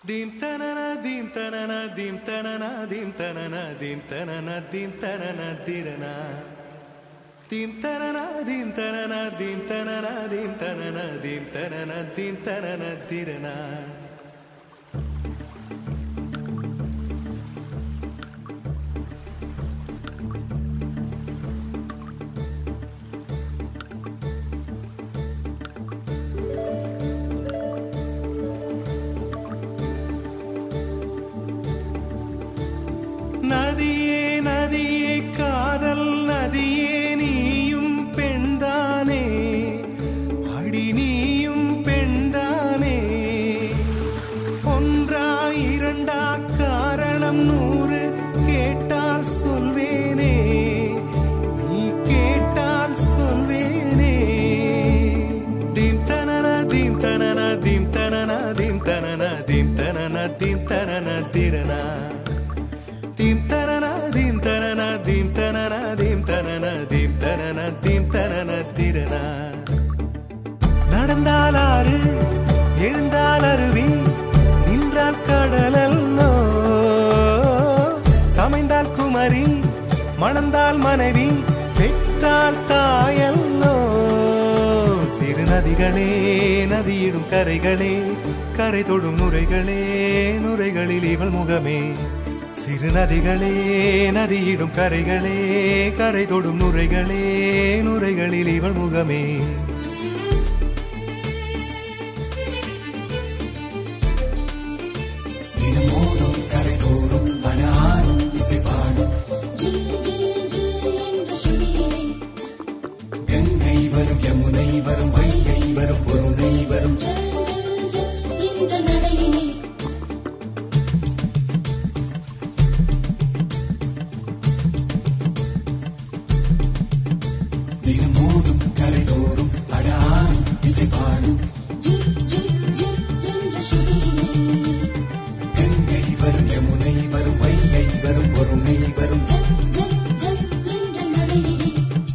Dim tanana dim tanana dim tanana dim tanana dim tanana dim tanana dirana Dim tanana dim tanana dim tanana dim tanana dim tanana dim tanana dirana நதியே நதியே காதல் நதியே நீயும் பெண்தானே அடி நீயும் பெண்தானே ஒன்றா இரண்டா காரணம் நூறு கேட்டால் சொல்வேனே நீ கேட்டால் சொல்வேனே தீம் தனன தீம் தனன தீம் தனன தீம் தனன தீம் தனன தீம் தனன திரனா தீம் தனன தீம் தனன தீம் தனன தீம் தனன தீம் தனன தீம் தனன திரனா நடந்தால் ஆறு எழுந்தால் அருவி நின்றால் கடலல்லோ சமைந்தால் குமரி மணந்தால் மனைவி பெற்றால் தாயல்லோ சிறு நதிகளே நதியிடும் கரைகளே கரை தொடும் நுரைகளே நுரைகளில் இவள் முகமே சிறு நதிகளே நதியிடும் கரைகளே கரை தொடும் நுரைகளே நுரைகளில் இவள் முகமே தினமோதும் கரைதோறும் படாரும் இசைப்பாடும் ஜில் ஜில் ஜில் என்ற சுதியிலே கங்கை வரும் யமுனை வரும் வைகை வரும் பொருணை வரும் ஜல் ஜல் ஜல் என்ற நடையிலே தினமோதும் கரைதோறும் படாரும் இசைப்பாடும் ஜில் ஜில் ஜில் என்ற சுதியிலே கங்கை வரும் யமுனை வரும் வைகை வரும் பொருணை வரும் ஜல் ஜல் ஜல் என்ற நடையிலே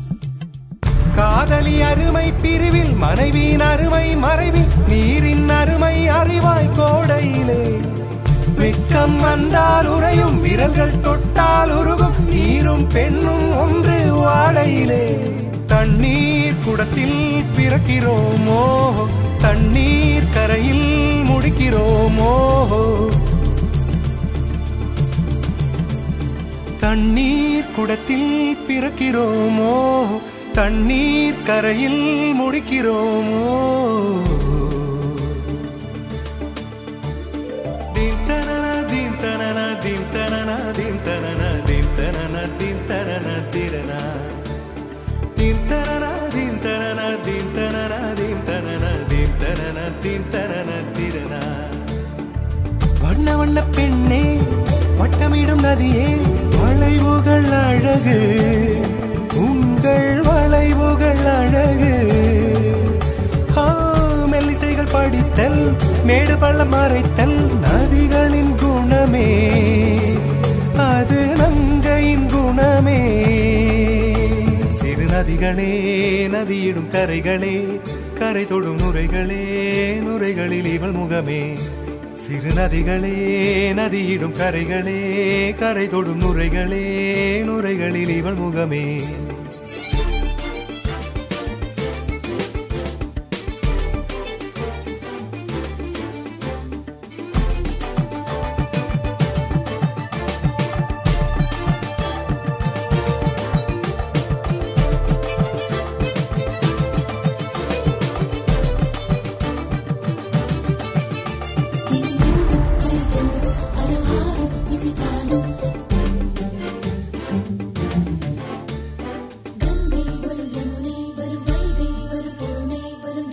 காதலி அருமை பிரிவில் மனைவியின் அருமை மறைவில் நீரின் அருமை அறிவாய் கோடையிலே வெட்கம் வந்தால் உறையும் விரல்கள் தொட்டால் உருகும் நீரும் பெண்ணும் ஒன்று வாழையிலே தண்ணீர் குடத்தில் பிறக்கிறோமோ தண்ணீர் கரையில் முடிக்கிறோமோ தண்ணீர் குடத்தில் பிறக்கிறோமோ தண்ணீர் கரையில் முடிக்கிறோமோ தீம் தனன தீம் தனன தீம் தனன தீம் தனன தீம் தனன தீம் தனன திரனா தீம் தனன தீம் தனன தீம் தனன தீம் தனன தீம் தனன தீம் தனன திரனா வண்ண வண்ண பெண்ணே வட்டமிடும் நதியே வளைவுகள் அழகு உங்கள் வளைவுகள் அழகு ஆ, மெல்லிசைகள் படித்தல் மேடு பள்ளம் மறைத்தல் நதிகளின் குணமே அது நங்கையின் குணமே சிறு நதிகளே நதியிடும் கரைகளே கரை தொடும் நுரைகளே நுரைகளில் இவள் முகமே சிறு நதிகளே நதியிடும் கரைகளே கரை தொடும் நுரைகளே நுரைகளில் இவள் முகமே தினமோதும் கரைதோறும் படாரும் இசைப்பாடும் கங்கை வரும் யமுனை வரும் வைகை வரும் பொருணை வரும்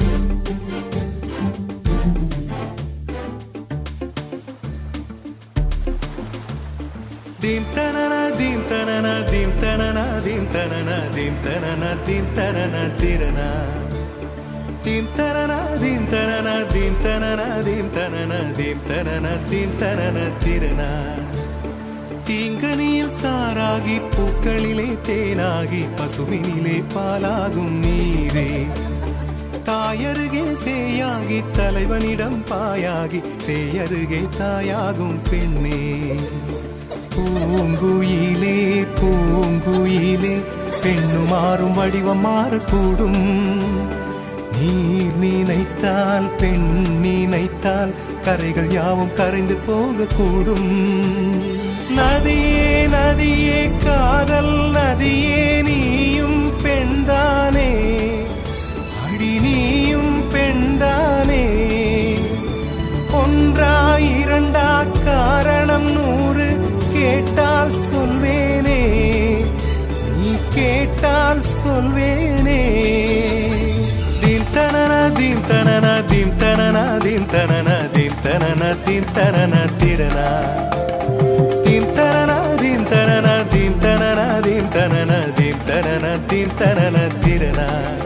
தீம் தனன தீம் தனன தீம் தனன தீம் தனன தீம் தனன தீம் தனன திரனா தீம் தனன தீம் தனன தீம் தனன தீம் தனன தீம் தனன தீம் தனன திரனா தீங்கனியில் சாராகி பூக்களிலே தேனாகி பசுவினிலே பாலாகும் நீரே தாயருகே சேயாகி தலைவனிடம் பாயாகி சேயருகே தாயாகும் பெண்ணே பூங்குயிலே பூங்குயிலே பெண்ணு மாறும் வடிவம் மாறக்கூடும் நீர் நினைத்தால் பெண் நினைத்தால் கரைகள் யாவும் கரைந்து போகக்கூடும் நதியே நதியே காதல் நதியே நீயும் பெண்தானே அடி நீயும் பெண்தானே ஒன்றா இரண்டா காரணம் நூறு கேட்டால் சொல்வேனே நீ கேட்டால் சொல்வேனே தீம் தனன தீம் தனன தீம் தனன தீம் தனன தீம் தனன தீம் தனன திரனா தீம் தனன தீம் தனன தீம் தனன தீம் தனன தீம் தனன தீம் தனன திரனா